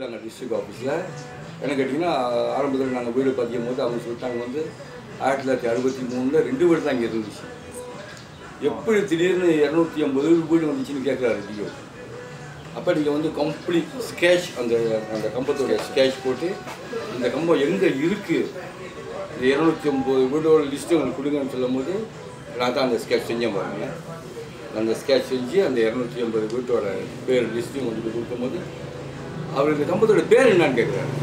சொல்லிட்டாங்க டிஸ்ட்ரிக்ட் ஆஃபீஸில் என்ன கேட்டிங்கன்னா ஆரம்பத்தில் நாங்கள் வீடு பதிக்கும் போது அவங்க சொல்லிட்டாங்க வந்து ஆயிரத்தி தொள்ளாயிரத்தி அறுபத்தி மூணில் ரெண்டு வீடு தான் இங்கே இருந்துச்சு எப்படி திடீர்னு இரநூத்தி ஐம்பது வீடு வந்துச்சுன்னு கேட்குறாரு டிஓ அப்போ நீங்கள் வந்து கம்ப்ளீட் ஸ்கேட்ச் அந்த அந்த கம்பத்தோட ஸ்கேட்ச் போட்டு இந்த கம்பம் எங்கே இருக்குது இந்த இரநூத்தி ஐம்பது வீடோட லிஸ்ட்டு உங்களுக்கு கொடுங்கன்னு சொல்லும்போது நான் தான் அந்த ஸ்கேட்ச் செஞ்சேன் பாருங்க அந்த ஸ்கேட்ச் செஞ்சு அந்த இரநூத்தி ஐம்பது வீட்டோட பேர் லிஸ்ட்டையும் கொண்டு கொடுக்கும்போது அவர் இந்த கம்பத்தோட பேர் என்னன்னு கேட்குறாரு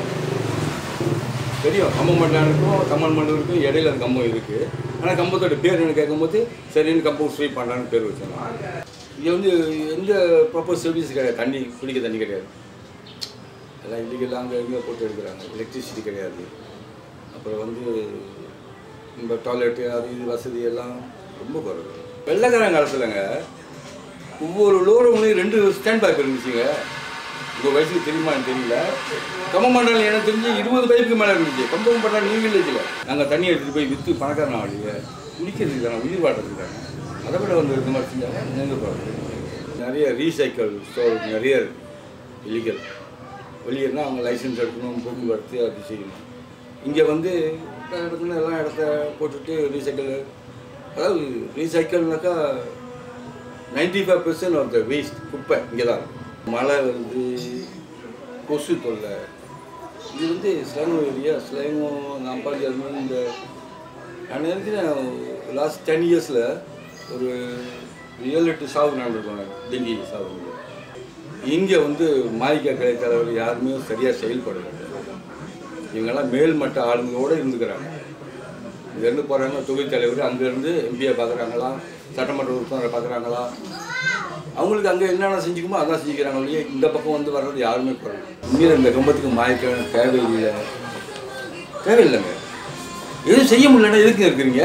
தெரியும் கம்பம் மண்டலானுக்கும் கம்மன் மண்டலுக்கும் இடையில அந்த கம்பம் இருக்குது ஆனால் கம்பத்தோட பேர் என்ன கேட்கும்போது சரின்னு கம்பம் ஸ்வீப் பண்ணலான்னு பேர் வச்சாங்க இங்கே வந்து எந்த ப்ராப்பர் சர்வீஸ் கிடையாது தண்ணி குடிக்க தண்ணி கிடையாது எல்லாம் இல்லீகல் அங்கே இங்கே போட்டு எடுக்கிறாங்க எலக்ட்ரிசிட்டி கிடையாது அப்புறம் வந்து இந்த டாய்லெட்டு அது இது வசதி எல்லாம் ரொம்ப குறைவு வெள்ளைக்காரன் காலத்துலங்க ஒவ்வொரு லோரவங்களையும் ரெண்டு ஸ்டாண்ட் பைப் இருந்துச்சுங்க உங்கள் வயசுக்கு தெரியுமா எனக்கு தெரியல கம்பம் மண்டலம் எனக்கு தெரிஞ்சு இருபது பைப்புக்கு மேலே இருந்துச்சு கம்பம் மண்டலம் நீங்க இல்லைங்கள நாங்கள் தண்ணி எடுத்துகிட்டு போய் விற்று பணக்காரன் ஆகலையே குடிக்கிறதுக்கு தானே உயிர் வாட்டுறதுக்கு தானே அதை விட வந்து இந்த மாதிரி செஞ்சாங்க நீங்க பாருங்க நிறைய ரீசைக்கிள் ஸ்டோர் நிறைய இல்லீகல் வெளியேனா அவங்க லைசன்ஸ் எடுக்கணும் போக்குவரத்து அது செய்யணும் இங்கே வந்து இடத்துல எல்லாம் இடத்த போட்டுட்டு ரீசைக்கிள் அதாவது ரீசைக்கிள்னாக்கா ninety five percent of the waste குப்பை இங்கே தான் இருக்கு. மழை வருது கொசு தொல்லை இது வந்து ஸ்லைங்கோ ஏரியா ஸ்லைங்கோ அம்பாஜி அது மாதிரி இந்த நான் நினைக்கிறேன் லாஸ்ட் டென் இயர்ஸில் ஒரு ஏழு எட்டு சாவு நடந்திருக்காங்க டெங்கி சாவு இங்கே வந்து மாளிகா கலை தலைவர் யாருமே சரியாக செயல்படல இவங்கெல்லாம் மேல்மட்ட ஆளுங்களோடு இருந்துக்கிறாங்க இங்கேருந்து போகிறாங்க தொகுதி தலைவர் அங்கேருந்து எம்பியை பார்க்குறாங்களா சட்டமன்ற உறுப்பினரை பார்க்குறாங்களா அவங்களுக்கு அங்கே என்னென்ன செஞ்சுக்குமோ அதான் செஞ்சுக்கிறாங்க இல்லையா இந்த பக்கம் வந்து வர்றது யாருமே குறையும் உண்மையில் இந்த கம்பத்துக்கு மாய்க்க தேவையில்லை தேவையில்லைங்க எதுவும் செய்ய முடியலன்னா எதுக்கு இருக்கிறீங்க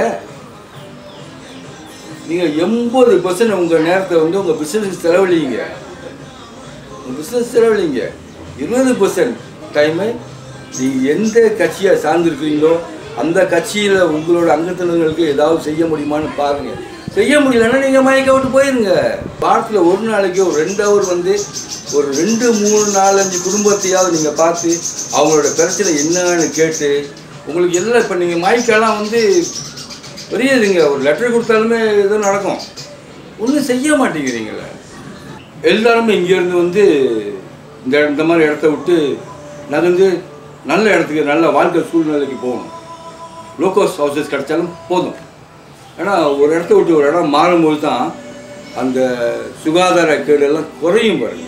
நீங்கள் எண்பது பர்சன்ட் உங்கள் நேரத்தை வந்து உங்கள் பிஸ்னஸுக்கு செலவழிங்க உங்கள் பிஸ்னஸ் செலவழிங்க இருபது பர்சன்ட் டைமு நீங்கள் எந்த கட்சியை சார்ந்திருக்கிறீங்களோ அந்த கட்சியில் உங்களோட அங்கத்தினர்களுக்கு ஏதாவது செய்ய முடியுமான்னு பாருங்கள் செய்ய முடியலன்னா நீங்கள் மயக்க விட்டு போயிருங்க வாரத்தில் ஒரு நாளைக்கு ஒரு ரெண்டு ஹவர் வந்து ஒரு ரெண்டு மூணு நாலஞ்சு குடும்பத்தையாவது நீங்கள் பார்த்து அவங்களோட பிரச்சனை என்னன்னு கேட்டு உங்களுக்கு எல்லாம் இப்போ நீங்கள் மயக்கெல்லாம் வந்து பெரியதுங்க ஒரு லெட்டர் கொடுத்தாலுமே ஏதோ நடக்கும் ஒன்றும் செய்ய மாட்டேங்கிறீங்களே எல்லாருமே இங்கேருந்து வந்து இந்த இந்த மாதிரி இடத்த விட்டு நகர்ந்து நல்ல இடத்துக்கு நல்ல வாழ்க்கை சூழ்நிலைக்கு போகணும் லோக்கோஸ் ஹவுசஸ் கிடைச்சாலும் போதும் ஏன்னா ஒரு இடத்த விட்டு ஒரு இடம் மாறும்போது தான் அந்த சுகாதார கேடெல்லாம் குறையும் பாருங்க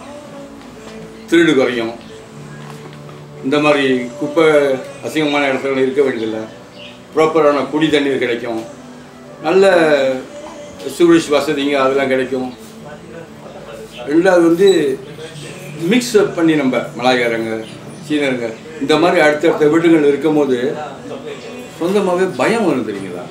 திருடு குறையும் இந்த மாதிரி குப்பை அசிங்கமான இடத்துல இருக்க வேண்டியதில்லை ப்ராப்பரான குடி தண்ணீர் கிடைக்கும் நல்ல சூரிஷ் வசதிங்க அதெல்லாம் கிடைக்கும் ரெண்டாவது வந்து மிக்ஸ் பண்ணி நம்ம மலாய்க்காரங்க சீனருங்க இந்த மாதிரி அடுத்தடுத்த வீடுகள் இருக்கும்போது சொந்தமாகவே பயம் வரும் தெரியுங்களா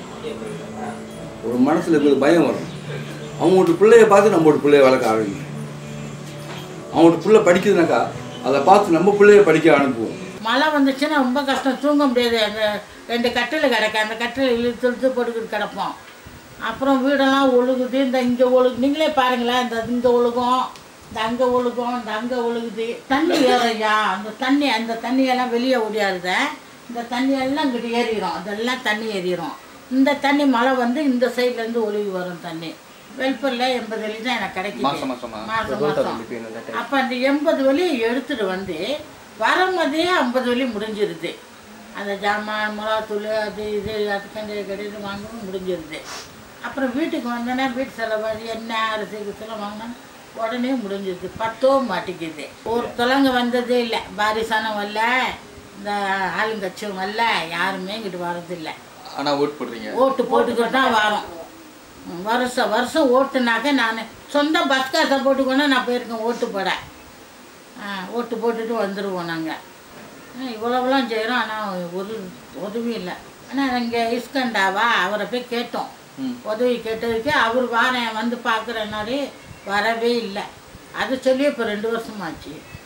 ஒரு மனசில் இருக்கிறது பயம் வரும் அவங்களோட பிள்ளைய பார்த்து நம்மளோட பிள்ளைய வளர்க்க ஆரம்பிக்கும் அவங்களோட பிள்ளை படிக்குதுனாக்கா அதை பார்த்து நம்ம பிள்ளைய படிக்க அனுப்புவோம் மழை வந்துச்சுன்னா ரொம்ப கஷ்டம் தூங்க முடியாது அந்த ரெண்டு கட்டில் கிடக்கு அந்த கட்டில் இழுத்து இழுத்து போட்டுக்கிட்டு கிடப்போம் அப்புறம் வீடெல்லாம் ஒழுகுது இந்த இங்கே ஒழுகு நீங்களே பாருங்களேன் இந்த இங்கே ஒழுகும் இந்த அங்கே ஒழுகும் இந்த அங்கே ஒழுகுது தண்ணி ஏறையா அந்த தண்ணி அந்த தண்ணியெல்லாம் வெளியே ஓடியாருத இந்த தண்ணியெல்லாம் இங்கிட்டு ஏறிடும் அதெல்லாம் தண்ணி ஏறிடும் இந்த தண்ணி மழை வந்து இந்த சைட்லேருந்து ஒழுகி வரும் தண்ணி வெல்பரில் எண்பது வழி தான் எனக்கு கிடைக்குது மாசம் மாசமா? மாதம் மாதம் அப்போ அந்த எண்பது வழியை எடுத்துட்டு வந்து வரும்போதே ஐம்பது வழி முடிஞ்சிருது அந்த ஜாமான் மிளகாத்தூள் அது இது அதுக்கண்டு கிடையாது வாங்கவும் முடிஞ்சிருது அப்புறம் வீட்டுக்கு வந்தோன்னா வீட்டு செலவு எண்ணெய் அரிசி கிரிசெல்லாம் வாங்கினா உடனே முடிஞ்சிருது பத்தோ மாட்டேங்குது ஒரு தொலைங்க வந்ததே இல்லை பாரிசானம் வரல இந்த ஆளுங்கட்சியும் வரல யாருமே இங்கிட்டு வர்றதில்லை ஆனா ஓட் போடுறீங்க ஓட்டு போட்டுக்கிட்டு தான் வரோம் ம், வருஷம் வருஷம் ஓட்டுனாக்க நான் சொந்த பஸ் காசை போட்டுக்கோனா நான் போயிருக்கேன் ஓட்டு போட ஆ, ஓட்டு போட்டுட்டு வந்துடுவோம் நாங்கள் இவ்வளவுலாம் செய்கிறோம் ஆனால் ஒரு உதவி இல்லை ஆனால் இங்கே இஸ்கண்டாவா அவரை போய் கேட்டோம் ம். உதவி கேட்டதுக்கு அவர் வாரேன் வந்து பார்க்குறேன்னாரு வரவே இல்லை அது சொல்லி இப்போ ரெண்டு வருஷமாச்சு